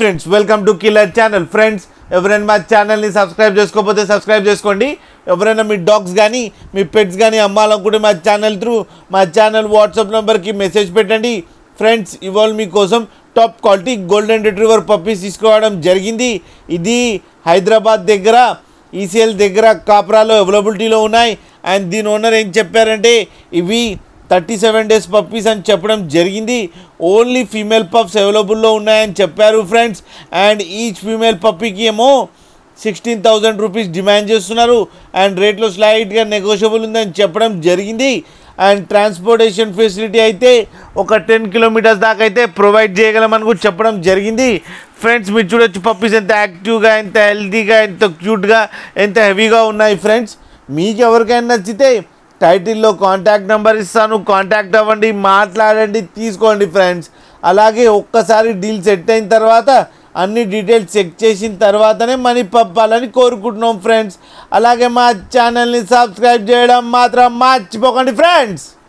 friends welcome to killer channel friends ఎవరైనా మా ఛానల్ని సబ్స్క్రైబ్ చేసుకోకపోతే సబ్స్క్రైబ్ చేసుకోండి ఎవరైనా మీ డాగ్స్ కానీ మీ పెట్స్ కానీ అమ్మాలనుకుంటే మా ఛానల్ త్రూ మా ఛానల్ వాట్సాప్ నెంబర్కి మెసేజ్ పెట్టండి ఫ్రెండ్స్ ఇవాళ మీకోసం top quality golden retriever puppies తీసుకోవడం జరిగింది ఇది హైదరాబాద్ దగ్గర ఈసీఎల్ దగ్గర కాప్రాలో అవైలబిలిటీలో ఉన్నాయి అండ్ దీని ఓనర్ ఏం చెప్పారంటే ఇవి థర్టీ సెవెన్ డేస్ పప్పీస్ అని చెప్పడం జరిగింది ఓన్లీ ఫీమేల్ పప్స్ అవైలబుల్లో ఉన్నాయని చెప్పారు ఫ్రెండ్స్ అండ్ ఈచ్ ఫీమేల్ పప్పీకి ఏమో సిక్స్టీన్ థౌజండ్ రూపీస్ డిమాండ్ చేస్తున్నారు అండ్ రేట్లో స్లైట్గా నెగోషియబుల్ ఉందని చెప్పడం జరిగింది అండ్ ట్రాన్స్పోర్టేషన్ ఫెసిలిటీ అయితే ఒక టెన్ కిలోమీటర్స్ దాకా అయితే ప్రొవైడ్ చేయగలమని కూడా చెప్పడం జరిగింది ఫ్రెండ్స్ మీరు చూడొచ్చు పప్పీస్ ఎంత యాక్టివ్గా ఎంత హెల్తీగా ఎంత క్యూట్గా ఎంత హెవీగా ఉన్నాయి ఫ్రెండ్స్ మీకు ఎవరికైనా నచ్చితే టైటిల్లో కాంటాక్ట్ నెంబర్ ఇస్తాను కాంటాక్ట్ అవ్వండి మాట్లాడండి తీసుకోండి ఫ్రెండ్స్ అలాగే ఒక్కసారి డీల్ సెట్ అయిన తర్వాత అన్ని డీటెయిల్స్ చెక్ చేసిన తర్వాతనే మనీ పంపాలని కోరుకుంటున్నాం ఫ్రెండ్స్ అలాగే మా ఛానల్ని సబ్స్క్రైబ్ చేయడం మాత్రం మర్చిపోకండి ఫ్రెండ్స్